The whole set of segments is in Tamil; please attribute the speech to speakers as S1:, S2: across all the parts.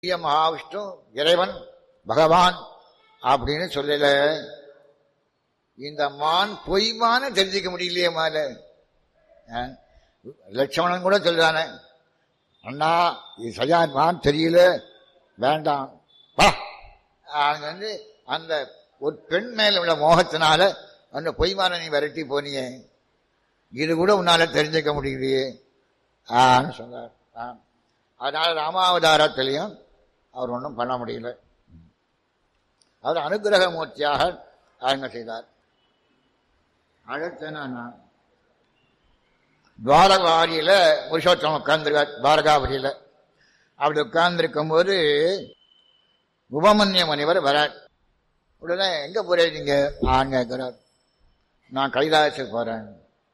S1: பெரிய மகாவிஷ்ணு இறைவன் பகவான் அப்படின்னு சொல்லல இந்த மான் பொய்மான தெரிஞ்சுக்க முடியலையே மால அஹ், லட்சுமணன் கூட சொல்றானே அண்ணா இது சரியான மான் தெரியல வேண்டாம் வா அவங்க வந்து அந்த ஒரு பெண் மேல உள்ள மோகத்தினால அந்த பொய்மான நீ விரட்டி போனியே இது கூட உன்னால தெரிஞ்சுக்க முடியலையே ஆன்னு சொன்னார் ஆ. அதனால ராமாவதாரத்திலையும் அவர் ஒன்றும் பண்ண முடியல அவர் அனுகிரக மூர்த்தியாக அவங்க செய்தார் அடுத்து என்னன்னா துவாரகாரியில புருஷோத்தமம் உட்கார்ந்துருக்கார் துவாரகாபுரியில அப்படி உட்கார்ந்துருக்கும் போது உபமன்ய முனிவர் வரார் உடனே எங்க போறீங்க நீங்க நான் கேட்கிறார் நான் கைலாசத்துக்கு போறேன்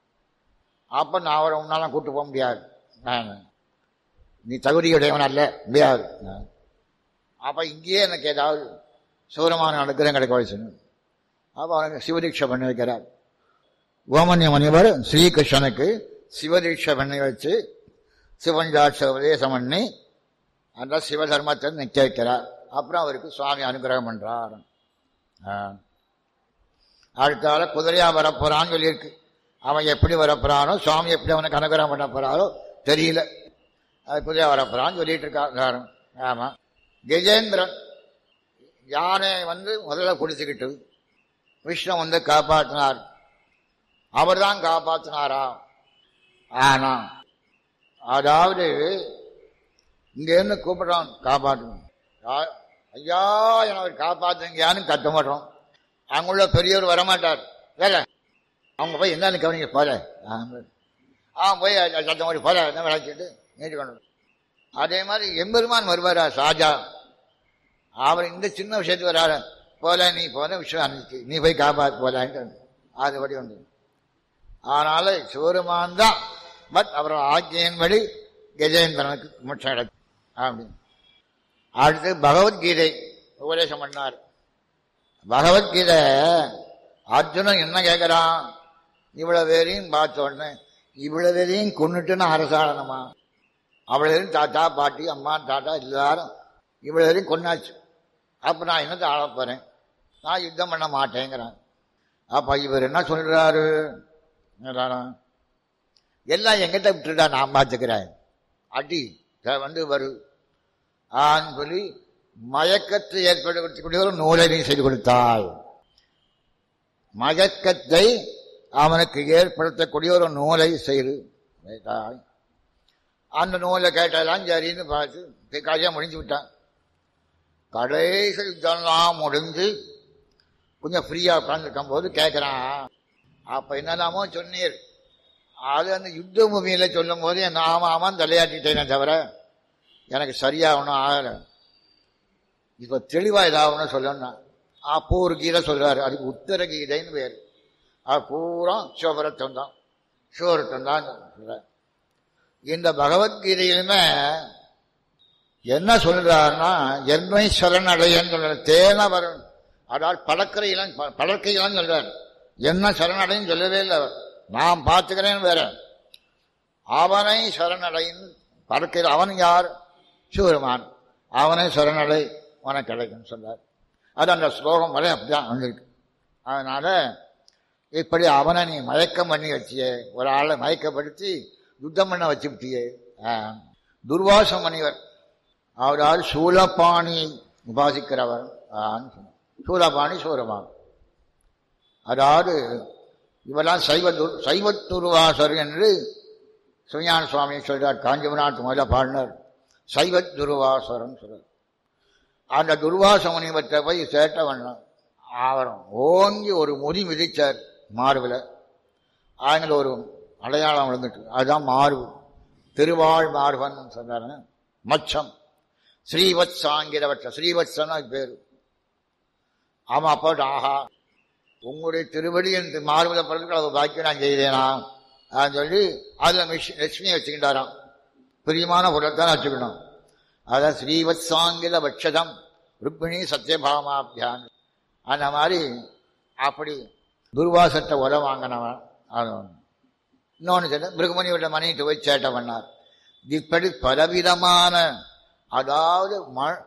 S1: அப்ப நான் அவரை உன்னால கூட்டு போக முடியாது நான் நீ தகுதியுடையவன் அல்ல முடியாது அப்ப இங்கேயே எனக்கு ஏதாவது சூரமான அனுகிரகம் கிடைக்க வச்சுன்னு அப்ப அவனுக்கு சிவதீட்சை பண்ணி வைக்கிறார் ஓமன்ய முனிவர் ஸ்ரீகிருஷ்ணனுக்கு சிவதீட்சை பண்ணி வச்சு சிவஞ்சாட்ச உபதேசம் பண்ணி அந்த சிவதர்மத்தை நிக்க வைக்கிறார் அப்புறம் அவருக்கு சுவாமி அனுகிரகம் பண்றார் ஆ. அடுத்தால குதிரையா வரப்போறான்னு சொல்லியிருக்கு அவன் எப்படி வரப்போறானோ சுவாமி எப்படி அவனுக்கு அனுகிரகம் பண்ண போறாரோ தெரியல அது குதிரையா வரப்போறான்னு சொல்லிட்டு இருக்காரு ஆமா கஜேந்திரன் யானை வந்து முதல்ல குடிச்சுக்கிட்டு விஷ்ணு வந்து காப்பாற்றினார் அவர் தான் காப்பாற்றினாரா ஆனா அதாவது இங்க இருந்து கூப்பிடுறான் காப்பாற்றணும் யா- ஐயா என அவர் காப்பாத்துங்கயான்னு கத்த மாட்டோம் அங்குள்ள பெரியவர் வரமாட்டார் வேற அவங்க போய் என்னன்னு கவனிக்க போல அவன் போய் அது சத்தம் மாதிரி போல என்ன விளைச்சிட்டு நீட்டு கொண்டு அதே மாதிரி எம்பெருமான் வருவாரா சாஜா அவர் இந்த சின்ன விஷயத்துக்கு வராரு போல நீ போல விஷயம் அனுப்பிச்சு நீ போய் காப்பாத்து போலான்ட்டு அதுபடி உண்டு ஆனால சிவருமான் தான் பட் அவர் ஆக்கியின்படி கஜேந்திரனுக்கு மோட்சம் கிடைக்கும் அப்படின்னு அடுத்து பகவத்கீதை உபதேசம் பண்ணார் பகவத்கீதை அர்ஜுனன் என்ன கேட்கிறான் இவ்வளவு பேரையும் பார்த்த உடனே இவ்வளவு பேரையும் கொண்டுட்டுன்னு அரசாடணுமா அவ்வளவு பேரும் தாத்தா பாட்டி அம்மா தாத்தா எல்லாரும் இவ்வளவு பேரையும் கொண்டாச்சு அப்ப நான் என்னத்தை ஆள போறேன் நான் யுத்தம் பண்ண மாட்டேங்கிறேன் அப்ப இவர் என்ன சொல்றாரு என்னடானா, எல்லாம் எங்கிட்ட விட்டுடா நான் பார்த்துக்கிறேன் அடி த- வந்து வரு ஆன்னு சொல்லி மயக்கத்தை ஏற்படுத்தக்கூடிய ஒரு நூலை நீ செய்து கொடுத்தாய் மயக்கத்தை அவனுக்கு ஏற்படுத்தக்கூடிய ஒரு நூலை செய்து வைத்தாய் அந்த நூலை கேட்டதெல்லாம் சரின்னு பார்த்து காரியம் முடிஞ்சு விட்டான் கடைசி யுத்தம்லாம் முடிஞ்சு கொஞ்சம் ஃப்ரீயா உட்காந்துருக்கும் போது கேட்கிறான் அப்ப என்னதாமோ சொன்னீர் அது அந்த யுத்த பூமியில சொல்லும் போது என் ஆமா ஆமான்னு தலையாட்டிட்டேனே தவிர எனக்கு சரியா ஒன்றும் ஆகலை இப்ப தெளிவா ஏதாவது சொல்லணும் அப்போ ஒரு கீதை சொல்றாரு அதுக்கு உத்தர கீதைன்னு பேர் அது பூரா சிவபுரத்தம் தான் சிவபுரத்தம் தான் சொல்றாரு இந்த பகவத்கீதையிலுமே என்ன சொல்றாருன்னா என்னை சரணடையன்னு சொல்ற தேன வரும் அதாவது பழக்கரையிலாம் பழக்கையிலாம் சொல்றார் என்ன சரணடைன்னு சொல்லவே இல்லை அவர் நான் பார்த்துக்கிறேன்னு வேற அவனை சரணடைன்னு பறக்கையில் அவன் யார் சிவருமான் அவனை சரணடை உனக்கு கிடைக்கும் சொல்றார் அது அந்த ஸ்லோகம் வரை அப்படிதான் வந்திருக்கு அதனால இப்படி அவனை நீ மயக்கம் பண்ணி வச்சியே ஒரு ஆளை மயக்கப்படுத்தி யுத்தம் பண்ண வச்சு விட்டியே துர்வாச மணிவர் அவரால் சூலபாணியை உபாசிக்கிறவர் ஆன்னு சொன்னார். சூலபாணி சூரபான் அதாவது இவெல்லாம் சைவ துர்- சைவ துர்வாசர் என்று சுஞான சுவாமி சொல்றார் காஞ்சிபுரநாத் முதல பாடினார் சைவ துர்வாசரம் சொல்றார் அந்த துர்வாச முனிவற்றை போய் சேட்டவன் அவர் ஓங்கி ஒரு முடி மிதிச்சார் மார்பில் ஆங்கில ஒரு அடையாளம் விழுந்துட்டு அதுதான் மார்பு திருவாழ் மார்பன் சொன்னாரு மச்சம் ஸ்ரீவத் சாங்கிரவற்ற ஸ்ரீவத்சன் அது பேரு ஆமா அப்போ ஆஹா உங்களுடைய திருவடி என்று மார்புல பிறகு அவர் பாக்கியம் நான் செய்தேனா அப்படின்னு சொல்லி அதுல மிஷ் லட்சுமியை வச்சுக்கிட்டாராம் பிரியமான பொருளைத்தான் வச்சுக்கணும் அதான் ஸ்ரீவத் சாங்கில வட்சதம் ருக்மிணி சத்யபாமாபியான் அந்த மாதிரி அப்படி துர்வாசத்தை உர வாங்கினவன் அது ஒண்ணு. இன்னொன்னு சொல்ல மிருகமணியோட மனைவிட்டு போய் சேட்டை பண்ணார் இப்படி பலவிதமான அதாவது ம-